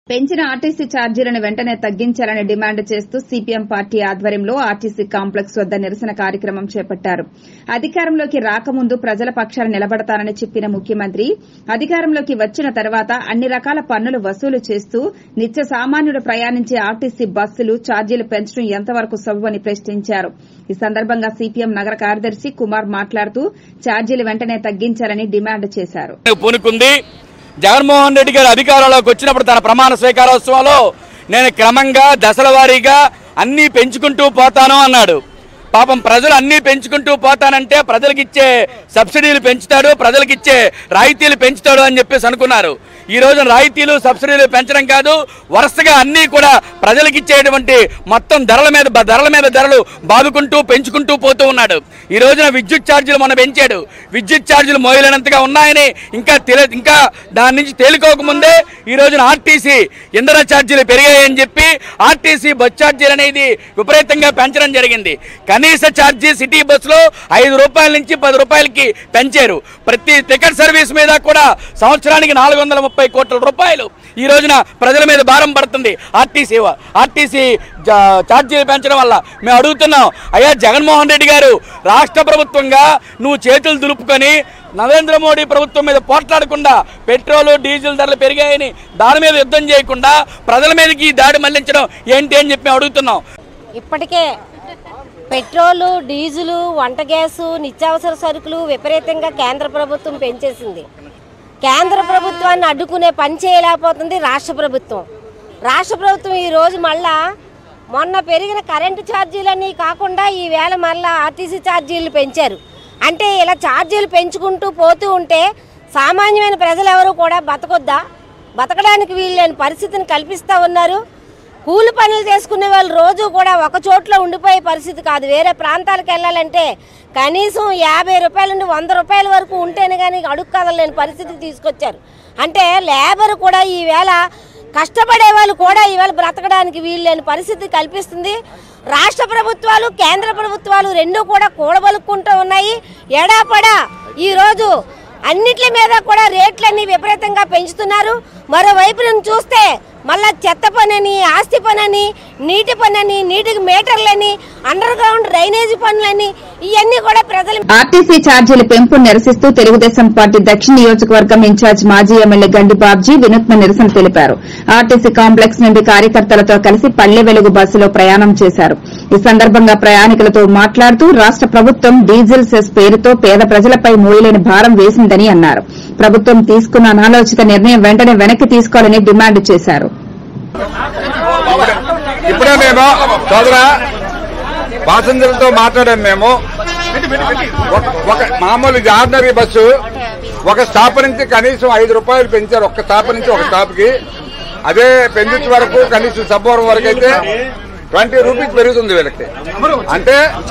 పెంచిన ఆర్టీసీ ఛార్జీలను వెంటనే తగ్గించాలని డిమాండ్ చేస్తూ సీపీఎం పార్టీ ఆధ్వర్యంలో ఆర్టీసీ కాంప్లెక్స్ వద్ద నిరసన కార్యక్రమం చేపట్టారు అధికారంలోకి రాకముందు ప్రజల పక్షాన నిలబడతానని చెప్పిన ముఖ్యమంత్రి అధికారంలోకి వచ్చిన తర్వాత అన్ని రకాల పన్నులు వసూలు చేస్తూ నిత్య సామాన్యుడు ప్రయాణించే ఆర్టీసీ బస్సులు ఛార్జీలు పెంచడం ఎంతవరకు సబబని ప్రశ్నించారు ఈ సందర్భంగా సీపీఎం నగర కార్యదర్శి కుమార్ మాట్లాడుతూ ఛార్జీలు వెంటనే తగ్గించాలని డిమాండ్ చేశారు పూనుకుంది జగన్మోహన్ రెడ్డి గారు అధికారంలోకి వచ్చినప్పుడు తన ప్రమాణ స్వీకారోత్సవంలో నేను క్రమంగా దశల వారీగా అన్నీ పెంచుకుంటూ పోతాను అన్నాడు పాపం ప్రజలు అన్నీ పెంచుకుంటూ పోతానంటే ప్రజలకు ఇచ్చే సబ్సిడీలు పెంచుతాడు ప్రజలకు ఇచ్చే రాయితీలు పెంచుతాడు అని చెప్పేసి అనుకున్నారు ఈ రోజు రాయితీలు సబ్సిడీలు పెంచడం కాదు వరుసగా అన్నీ కూడా ప్రజలకు ఇచ్చేటువంటి మొత్తం ధరల మీద ధరల మీద ధరలు బాదుకుంటూ పెంచుకుంటూ పోతూ ఉన్నాడు ఈ రోజున విద్యుత్ ఛార్జీలు మొన్న పెంచాడు విద్యుత్ ఛార్జీలు మోయలేనంతగా ఉన్నాయని ఇంకా తెలి ఇంకా దాని నుంచి తేలికోకముందే ఈ రోజున ఆర్టీసీ ఇంధన ఛార్జీలు పెరిగాయని చెప్పి ఆర్టీసీ బస్ ఛార్జీలు అనేది విపరీతంగా పెంచడం జరిగింది కనీస ఛార్జీ సిటీ బస్సులో ఐదు రూపాయల నుంచి పది రూపాయలకి పెంచారు ప్రతి టికెట్ సర్వీస్ మీద కూడా సంవత్సరానికి నాలుగు వందల ముప్పై కోట్ల రూపాయలు ఈ రోజున ప్రజల మీద భారం పడుతుంది ఆర్టీసీ ఆర్టీసీ జా- ఛార్జీలు పెంచడం వల్ల మేము అడుగుతున్నాం అయ్యా జగన్మోహన్ రెడ్డి గారు రాష్ట్ర ప్రభుత్వంగా నువ్వు చేతులు దులుపుకొని నరేంద్ర మోడీ ప్రభుత్వం మీద పోట్లాడకుండా పెట్రోలు డీజిల్ ధరలు పెరిగాయని దాని మీద యుద్ధం చేయకుండా ప్రజల మీదకి ఈ దాడి మళ్లించడం ఏంటి అని చెప్పి మేము అడుగుతున్నాం ఇప్పటికే పెట్రోలు డీజిలు వంట గ్యాసు నిత్యావసర సరుకులు విపరీతంగా కేంద్ర ప్రభుత్వం పెంచేసింది కేంద్ర ప్రభుత్వాన్ని అడ్డుకునే పని చేయలేకపోతుంది రాష్ట్ర ప్రభుత్వం రాష్ట్ర ప్రభుత్వం ఈరోజు మళ్ళా మొన్న పెరిగిన కరెంటు ఛార్జీలన్నీ కాకుండా ఈవేళ మళ్ళా ఆర్టీసీ ఛార్జీలు పెంచారు అంటే ఇలా ఛార్జీలు పెంచుకుంటూ పోతూ ఉంటే సామాన్యమైన ప్రజలు ఎవరు కూడా బతకొద్దా బతకడానికి వీల్లేని పరిస్థితిని కల్పిస్తూ ఉన్నారు కూలి పనులు చేసుకునే వాళ్ళు రోజు కూడా ఒక చోట్ల ఉండిపోయే పరిస్థితి కాదు వేరే ప్రాంతాలకు వెళ్ళాలంటే కనీసం యాభై రూపాయల నుండి వంద రూపాయల వరకు ఉంటేనే కానీ అడుగు కదలేని పరిస్థితికి తీసుకొచ్చారు అంటే లేబర్ కూడా ఈవేళ కష్టపడే వాళ్ళు కూడా ఈవేళ బ్రతకడానికి వీల్లేని పరిస్థితి కల్పిస్తుంది రాష్ట్ర ప్రభుత్వాలు కేంద్ర ప్రభుత్వాలు రెండూ కూడా కూడబలుక్కుంటూ ఉన్నాయి ఎడాపడా ఈరోజు అన్నిట్ల మీద కూడా రేట్లన్నీ విపరీతంగా పెంచుతున్నారు మరోవైపు నుంచి చూస్తే మళ్ళా చెత్త పనని ఆస్తి పనని నీటి పనని నీటికి మీటర్లని అండర్ గ్రౌండ్ డ్రైనేజీ పనులని ఇవన్నీ కూడా ప్రజలు ఆర్టీసీ ఛార్జీల పెంపు నిరసిస్తూ తెలుగుదేశం పార్టీ దక్షిణ నియోజకవర్గం ఇన్ఛార్జ్ మాజీ ఎమ్మెల్యే గండి బాబ్జీ వినూత్న నిరసన తెలిపారు ఆర్టీసీ కాంప్లెక్స్ నుండి కార్యకర్తలతో కలిసి పల్లె వెలుగు బస్సులో ప్రయాణం చేశారు ఈ సందర్భంగా ప్రయాణికులతో మాట్లాడుతూ రాష్ట ప్రభుత్వం డీజిల్ సెస్ పేరుతో పేద ప్రజలపై మోయలేని భారం వేసిందని అన్నారు ప్రభుత్వం తీసుకున్న అనాలోచిత నిర్ణయం వెంటనే వెనక్కి తీసుకోవాలని డిమాండ్ చేశారు ఇప్పుడే మేము సోదరా పాసెంజర్లతో మాట్లాడాము మేము ఒక- ఒక మామూలు ఆర్డినరీ బస్సు ఒక స్టాప్ నుంచి కనీసం ఐదు రూపాయలు పెంచారు ఒక్క స్టాప్ నుంచి ఒక స్టాప్ కి అదే పెంచుతు వరకు కనీసం సబ్బోరం వరకు అయితే ట్వంటీ రూపీస్ పెరుగుతుంది వీళ్ళకి అంటే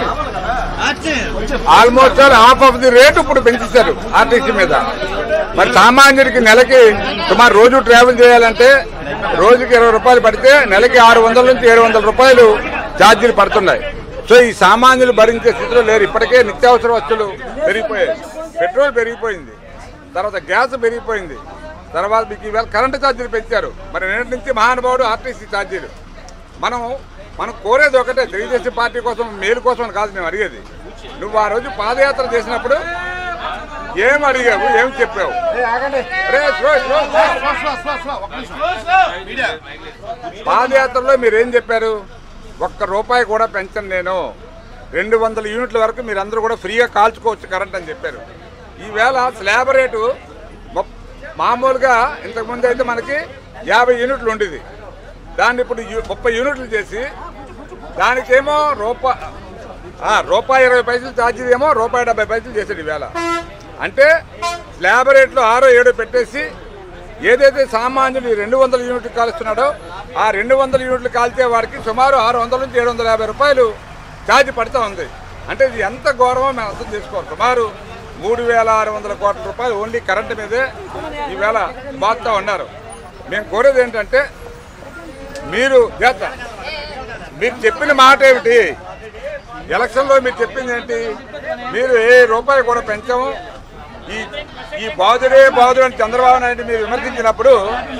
almost all half of the rate ఇప్పుడు పెంచేశారు ఆర్టీసీ మీద మరి సామాన్యుడికి నెలకి సుమారు రోజు ట్రావెల్ చేయాలంటే రోజుకి ఇరవై రూపాయలు పడితే నెలకి ఆరు వందల నుంచి ఏడు వందల రూపాయలు ఛార్జీలు పడుతున్నాయి సో ఈ సామాన్యులు భరించే స్థితిలో లేరు ఇప్పటికే నిత్యావసర వస్తువులు పెరిగిపోయాయి పెట్రోల్ పెరిగిపోయింది తర్వాత గ్యాస్ పెరిగిపోయింది తర్వాత మీకు ఈవేళ కరెంటు ఛార్జీలు పెంచారు మరి నిన్నటి నుంచి మహానుభావుడు ఆర్టీసీ ఛార్జీలు మనం మనం కోరేది ఒకటే తెలుగుదేశం పార్టీ కోసం మేలు కోసం అని కాదు మేము అడిగేది నువ్వు ఆ రోజు పాదయాత్ర చేసినప్పుడు ఏం అడిగావు ఏం చెప్పావు అరే, స్లో, స్లో, స్లో. పాదయాత్రలో మీరు ఏం చెప్పారు ఒక్క రూపాయి కూడా పెంచను నేను రెండు వందల యూనిట్ల వరకు మీరు అందరూ కూడా ఫ్రీగా కాల్చుకోవచ్చు కరెంట్ అని చెప్పారు ఈవేళ స్లాబ్ రేటు ముప్- మామూలుగా ఇంతకుముందు అయితే మనకి యాభై యూనిట్లు ఉండేది దాన్ని ఇప్పుడు యు- ముప్పై యూనిట్లు చేసి దానికేమో రూపా ఆ, రూపాయి ఇరవై పైసలు ఛార్జీ ఏమో రూపాయి డెబ్బై పైసలు చేశాడు ఈవేళ అంటే స్లాబ్ రేట్లు ఆరో ఏడో పెట్టేసి ఏదైతే సామాన్యులు ఈ రెండు వందల యూనిట్లు కాలుస్తున్నాడో ఆ రెండు వందల యూనిట్లు కాల్చే వారికి సుమారు ఆరు వందల నుంచి ఏడు వందల యాభై రూపాయలు ఛార్జ్ పడుతూ ఉంది అంటే ఇది ఎంత గౌరవం మేము అర్థం చేసుకోవాలి సుమారు మూడు వేల ఆరు వందల కోట్ల రూపాయలు ఓన్లీ కరెంటు మీదే ఈవేళ బాగుతూ ఉన్నారు మేము కోరేది ఏంటంటే మీరు చేత మీరు చెప్పిన మాట ఏమిటి ఎలక్షన్లో మీరు చెప్పింది ఏంటి మీరు ఏ రూపాయి కూడా పెంచాము ఈ ఈ బాధుడే బాధుడు అని చంద్రబాబు నాయుడు మీరు విమర్శించినప్పుడు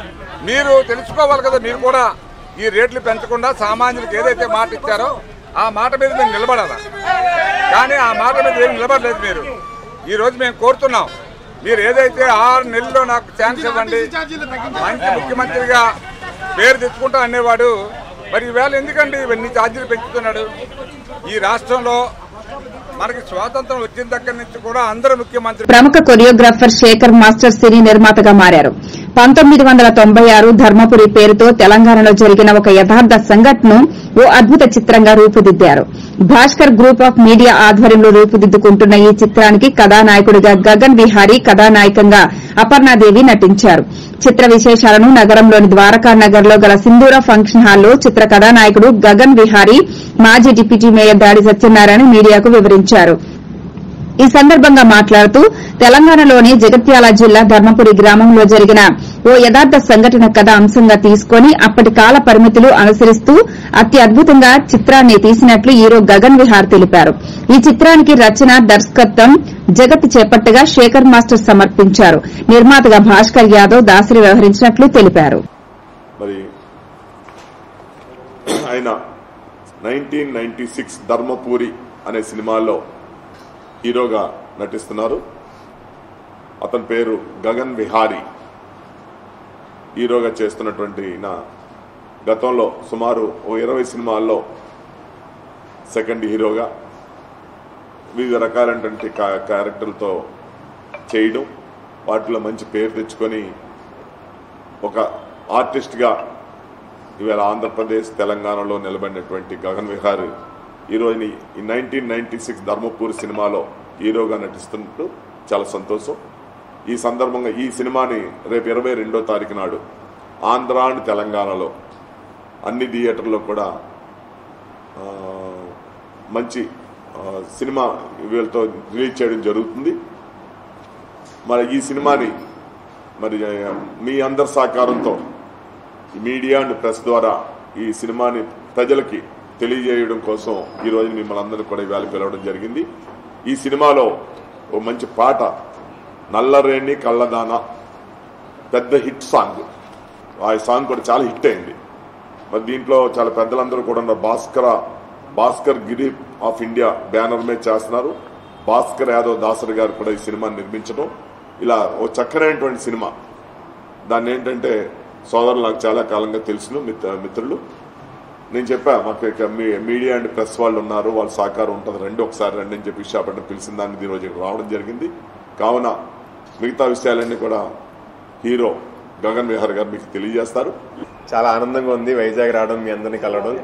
మీరు తెలుసుకోవాలి కదా మీరు కూడా ఈ రేట్లు పెంచకుండా సామాన్యులకు ఏదైతే మాట ఇచ్చారో ఆ మాట మీద మీరు నిలబడాలా కానీ ఆ మాట మీద ఏమి నిలబడలేదు మీరు ఈ రోజు మేము కోరుతున్నాం మీరు ఏదైతే ఆరు నెలల్లో నాకు ఛాన్స్ ఇవ్వండి మంచి ముఖ్యమంత్రిగా పేరు తెచ్చుకుంటా అనేవాడు మరి ఈవేళ ఎందుకండి ఇవన్నీ ఛార్జీలు పెంచుతున్నాడు ఈ రాష్ట్రంలో మనకి స్వాతంత్రం వచ్చిన దగ్గర నుంచి కూడా అందరూ ముఖ్యమంత్రి ప్రముఖ కొరియోగ్రాఫర్ శేఖర్ మాస్టర్ సినీ నిర్మాతగా మారారు పంతొమ్మిది వందల తొంభై ఆరు ధర్మపురి పేరుతో తెలంగాణలో జరిగిన ఒక యథార్థ సంఘటనను ఓ అద్భుత చిత్రంగా రూపుదిద్దారు భాస్కర్ గ్రూప్ ఆఫ్ మీడియా ఆధ్వర్యంలో రూపుదిద్దుకుంటున్న ఈ చిత్రానికి కథానాయకుడిగా గగన్ విహారీ కథానాయకంగా అపర్ణాదేవి నటించారు చిత్ర విశేషాలను నగరంలోని ద్వారకా నగర్ లో గల సింధూర ఫంక్షన్ హాల్లో చిత్ర కథానాయకుడు గగన్ విహారీ మాజీ డిప్యూటీ మేయర్ దాడి సత్యనారాయణ మీడియాకు వివరించారు ఈ సందర్భంగా మాట్లాడుతూ తెలంగాణలోని జగిత్యాల జిల్లా ధర్మపురి గ్రామంలో జరిగిన ఓ యథార్థ సంఘటన కథ అంశంగా తీసుకుని అప్పటి కాల పరిమితులు అనుసరిస్తూ అతి అద్భుతంగా చిత్రాన్ని తీసినట్లు హీరో గగన్ విహార్ తెలిపారు ఈ చిత్రానికి రచన దర్శకత్వం జగత్ చేపట్టగా శేఖర్ మాస్టర్ సమర్పించారు నిర్మాతగా భాస్కర్ యాదవ్ దాసరి వ్యవహరించినట్లు తెలిపారు మరి ఆయన నైన్టీన్ నైన్టీ సిక్స్ ధర్మపూరి అనే సినిమాలో హీరోగా నటిస్తున్నారు అతని పేరు గగన్ విహారీ హీరోగా చేస్తున్నటువంటి నా గతంలో సుమారు ఓ ఇరవై సినిమాల్లో సెకండ్ హీరోగా వివిధ రకాలైనటువంటి కా- క్యారెక్టర్లతో చేయడం వాటిలో మంచి పేరు తెచ్చుకొని ఒక ఆర్టిస్ట్గా ఇవాళ ఆంధ్రప్రదేశ్ తెలంగాణలో నిలబడినటువంటి గగన్ విహార్ ఈరోజు ఈ నైన్టీన్ నైన్టీ సిక్స్ ధర్మపూర్ సినిమాలో హీరోగా నటిస్తున్నట్టు చాలా సంతోషం ఈ సందర్భంగా ఈ సినిమాని రేపు ఇరవై రెండో తారీఖు నాడు ఆంధ్ర అండ్ తెలంగాణలో అన్ని థియేటర్లో కూడా ఆ, మంచి ఆ, సినిమా వీళ్ళతో రిలీజ్ చేయడం జరుగుతుంది మరి ఈ సినిమాని మరి ఆ, మీ అందరి సహకారంతో ఈ మీడియా అండ్ ప్రెస్ ద్వారా ఈ సినిమాని ప్రజలకి తెలియజేయడం కోసం ఈ రోజు మిమ్మల్ని అందరినీ కూడా ఇవాళ పిలవడం జరిగింది ఈ సినిమాలో ఓ మంచి పాట నల్లరేణి కళ్ళదాన పెద్ద హిట్ సాంగ్ ఆ సాంగ్ కూడా చాలా హిట్ అయింది మరి దీంట్లో చాలా పెద్దలందరూ కూడా ఉన్నారు Bhaskara Bhaskar Giri of India banner మీద చేస్తున్నారు భాస్కర్ యాదవ్ దాసరి గారు కూడా ఈ సినిమాని నిర్మించడం ఇలా ఓ చక్కనైనటువంటి సినిమా దాన్ని ఏంటంటే సోదరులు నాకు చాలా కాలంగా తెలుసును మిత్ర- మిత్రులు నేను చెప్పా మాకు ఇక మీ- మీడియా అండ్ ప్రెస్ వాళ్ళు ఉన్నారు వాళ్ళ సహకారం ఉంటుంది రెండు ఒకసారి రండి అని చెప్పి విశాఖపట్నం పిలిచిన దాన్ని ఈ రోజు ఇక్కడ రావడం జరిగింది కావున మిగతా విషయాలన్నీ కూడా హీరో గగన్ విహార్ గారు మీకు తెలియజేస్తారు చాలా ఆనందంగా ఉంది వైజాగ్ రావడం మీ అందరిని కలవడం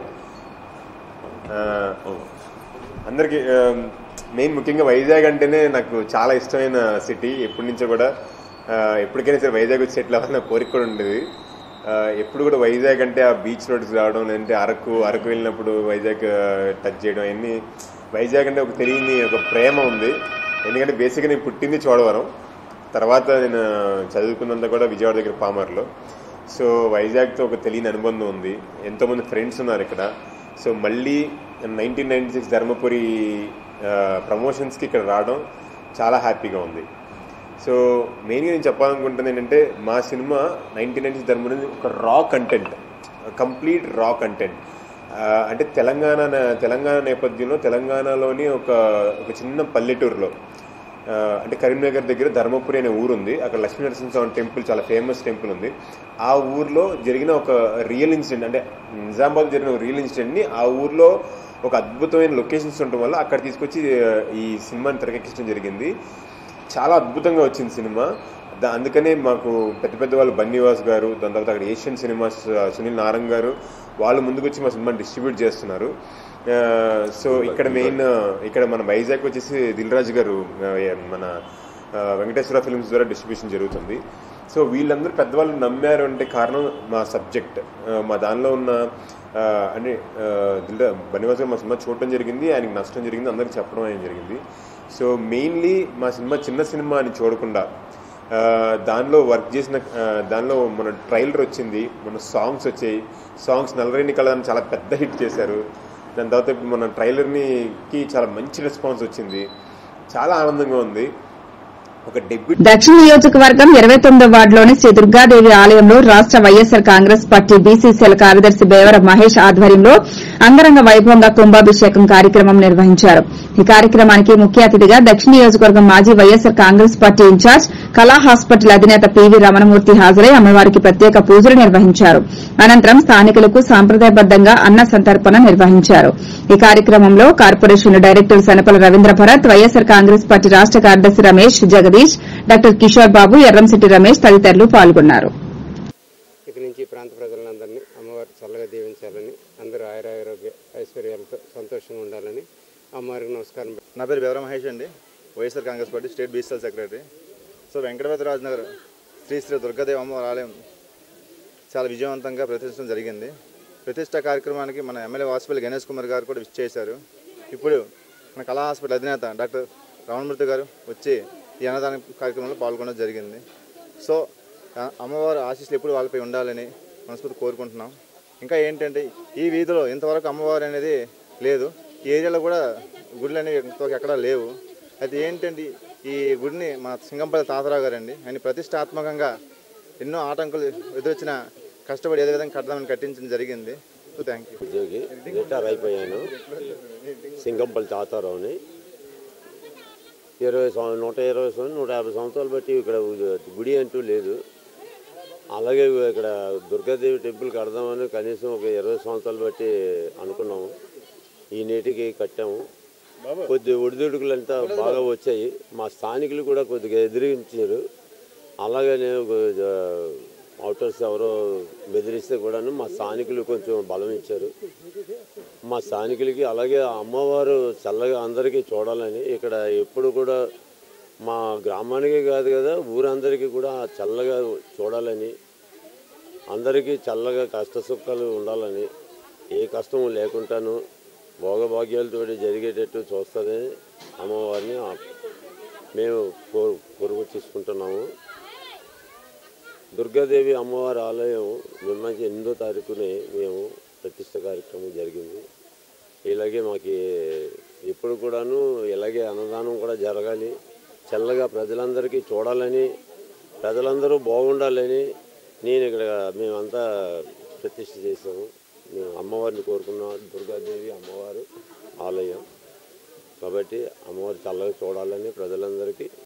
ఆ, అందరికీ మెయిన్ ముఖ్యంగా వైజాగ్ అంటేనే నాకు చాలా ఇష్టమైన సిటీ ఎప్పటి నుంచో కూడా ఆ, ఎప్పటికైనా సరే వైజాగ్ వచ్చి సెటిల్ అవ్వాలని నా కోరిక కూడా ఉండేది ఆ, ఎప్పుడు కూడా వైజాగ్ అంటే ఆ బీచ్ రోడ్స్ రావడం లేదంటే అరకు అరకు వెళ్ళినప్పుడు వైజాగ్ ఆ, టచ్ చేయడం అన్నీ వైజాగ్ అంటే ఒక తెలియని ఒక ప్రేమ ఉంది ఎందుకంటే బేసిక్గా నేను పుట్టింది చోడవరం తర్వాత నేను చదువుకున్నంత కూడా విజయవాడ దగ్గర పామర్లో సో వైజాగ్తో ఒక తెలియని అనుబంధం ఉంది ఎంతోమంది ఫ్రెండ్స్ ఉన్నారు ఇక్కడ సో మళ్ళీ నైన్టీన్ నైన్టీ సిక్స్ ధర్మపురి ప్రమోషన్స్కి ఇక్కడ రావడం చాలా హ్యాపీగా ఉంది సో మెయిన్గా నేను చెప్పాలనుకుంటుంది ఏంటంటే మా సినిమా నైన్టీన్ నైన్టీ ధర్మపురి ఒక రా కంటెంట్ కంప్లీట్ రా కంటెంట్ అంటే తెలంగాణ తెలంగాణ నేపథ్యంలో తెలంగాణలోని ఒక ఒక చిన్న పల్లెటూరులో ఆ, అంటే కరీంనగర్ దగ్గర ధర్మపురి అనే ఊరు ఉంది అక్కడ లక్ష్మీ నరసింహస్వామి టెంపుల్ చాలా ఫేమస్ టెంపుల్ ఉంది ఆ ఊర్లో జరిగిన ఒక రియల్ ఇన్సిడెంట్ అంటే నిజామాబాద్ జరిగిన ఒక రియల్ ఇన్సిడెంట్ని ఆ ఊర్లో ఒక అద్భుతమైన లొకేషన్స్ ఉండటం వల్ల అక్కడ తీసుకొచ్చి ఆ, ఈ సినిమాని తెరకెక్కించడం జరిగింది చాలా అద్భుతంగా వచ్చింది సినిమా దా- అందుకనే మాకు పెద్ద పెద్ద వాళ్ళు బన్నీవాస్ గారు దాని తర్వాత అక్కడ ఏషియన్ సినిమాస్ ఆ, సునీల్ నారంగ్ గారు వాళ్ళు ముందుకు వచ్చి మా సినిమాని డిస్ట్రిబ్యూట్ చేస్తున్నారు ఆ, సో ఇక్కడ మెయిన్ ఇక్కడ మన వైజాగ్ వచ్చేసి దిల్ రాజు గారు ఆ, ఏ- మన ఆ, వెంకటేశ్వర ఫిల్మ్స్ ద్వారా డిస్ట్రిబ్యూషన్ జరుగుతుంది సో వీళ్ళందరూ పెద్దవాళ్ళు నమ్మారు అంటే కారణం మా సబ్జెక్ట్ మా దానిలో ఉన్న ఆ, అంటే ఆ, దిల్ రా- బన్నీవాస్ గారు మా సినిమా చూడటం జరిగింది ఆయనకి నష్టం జరిగింది అందరికి చెప్పడం ఆయన జరిగింది సో మెయిన్లీ మా సినిమా చిన్న సినిమా అని చూడకుండా ఆ, దానిలో వర్క్ చేసిన ఆ, దానిలో మన ట్రైలర్ వచ్చింది మన సాంగ్స్ వచ్చాయి సాంగ్స్ నల్లరేని కళని చాలా పెద్ద హిట్ చేశారు దాని తర్వాత ఇప్పుడు మన ట్రైలర్ని కి చాలా మంచి రెస్పాన్స్ వచ్చింది చాలా ఆనందంగా ఉంది ఒక డెప్యూటీ దక్షిణ నియోజకవర్గం ఇరవై తొమ్మిదో వార్డులోని శ్రీ దుర్గాదేవి ఆలయంలో రాష్ట వైఎస్సార్ కాంగ్రెస్ పార్టీ బీసీసీఎల్ కార్యదర్శి బేవర మహేష్ ఆధ్వర్యంలో అంగరంగ వైభవంగా కుంభాభిషేకం కార్యక్రమం నిర్వహించారు ఈ కార్యక్రమానికి ముఖ్య అతిథిగా దక్షిణ నియోజకవర్గం మాజీ YSR Congress party in-charge Kala hospital అధినేత పివి రమణమూర్తి హాజరై అమ్మవారికి ప్రత్యేక పూజలు నిర్వహించారు అనంతరం స్థానికులకు సాంప్రదాయబద్దంగా అన్న సంతర్పణ నిర్వహించారు ఈ కార్యక్రమంలో corporation director Sanapala Ravindra Bharat YSR Congress party రాష్ట కార్యదర్శి రమేష్ జగదీష్ డాక్టర్ కిషోర్ బాబు ఎర్రంశెట్టి రమేష్ తదితరులు పాల్గొన్నారు ఇక నుంచి ఈ ప్రాంత ప్రజలందరినీ అమ్మవారు చల్లగా దీవించాలని అందరూ ఆయురారోగ్య ఐశ్వర్యాలతో సంతోషంగా ఉండాలని అమ్మవారికి నమస్కారం నా పేరు బెవర మహేష్ అండి YSR Congress party state BCL secretary so Venkatapathiraju Nagar Shri Shri Durgadevi అమ్మవారి ఆలయం చాలా విజయవంతంగా ప్రతిష్ఠించడం జరిగింది ప్రతిష్ట కార్యక్రమానికి మన ఎమ్మెల్యే వాసుపల్లి గణేష్ కుమార్ గారు కూడా విచ్ చేశారు ఇప్పుడు మన కళా హాస్పిటల్ అధినేత డాక్టర్ రమణమూర్తి గారు వచ్చి ఈ అన్నదాన కార్యక్రమంలో పాల్గొనడం జరిగింది సో ఆ అమ్మవారి ఆశీస్సులు ఎప్పుడు వాళ్ళపై ఉండాలని మనస్ఫూర్తి కోరుకుంటున్నాం ఇంకా ఏంటంటే ఈ వీధిలో ఇంతవరకు అమ్మవారు అనేది లేదు ఈ ఏరియాలో కూడా గుడులు అనేవి ఇంతవరకు ఎక్కడా లేవు అయితే ఏంటంటే ఈ గుడిని మా సింగంపల్లి తాతరావు గారండి ఆయన ప్రతిష్టాత్మకంగా ఎన్నో ఆటంకులు ఎదురొచ్చిన కష్టపడి ఏదో విధంగా కట్టదామని కట్టించడం జరిగింది సో థ్యాంక్ యూ ఉద్యోగి రిటైర్ అయిపోయాను సింగంపల్లి తాతారావుని ఇరవై సంవ నూట ఇరవై సంవత్సరం నూట యాభై సంవత్సరాలు బట్టి ఇక్కడ గుడి అంటూ లేదు అలాగే ఇక్కడ దుర్గాదేవి టెంపుల్ కడదామని కనీసం ఒక ఇరవై సంవత్సరాలు బట్టి అనుకున్నాము ఈ నీటికి కట్టాము కొద్ది ఒడిదుడుకులంతా బాగా వచ్చాయి మా స్థానికులు కూడా కొద్దిగా ఎదిరించారు అలాగనే అవుటర్స్ ఎవరో బెదిరిస్తే కూడాను మా స్థానికులు కొంచెం బలం ఇచ్చారు మా స్థానికులకి అలాగే అమ్మవారు చల్లగా అందరికీ చూడాలని ఇక్కడ ఎప్పుడు కూడా మా గ్రామానికే కాదు కదా ఊరందరికీ కూడా చల్లగా చూడాలని అందరికీ చల్లగా కష్ట సుఖాలు ఉండాలని ఏ కష్టం లేకుండాను భోగభాగ్యాలతో జరిగేటట్టు చూస్తుందని అమ్మవారిని ఆ- మేము కోరు కొరుగు తీసుకుంటున్నాము దుర్గాదేవి అమ్మవారి ఆలయం నిమ్మంచి ఎనిమిదో తారీఖునే మేము ప్రతిష్ట కార్యక్రమం జరిగింది ఇలాగే మాకు ఎప్పుడు కూడాను ఇలాగే అన్నదానం కూడా జరగాలి చల్లగా ప్రజలందరికీ చూడాలని ప్రజలందరూ బాగుండాలని నేను ఇక్కడ మేమంతా ప్రతిష్ట చేసాము మేము అమ్మవారిని కోరుకున్నాం దుర్గాదేవి అమ్మవారు ఆలయం కాబట్టి అమ్మవారు చల్లగా చూడాలని ప్రజలందరికీ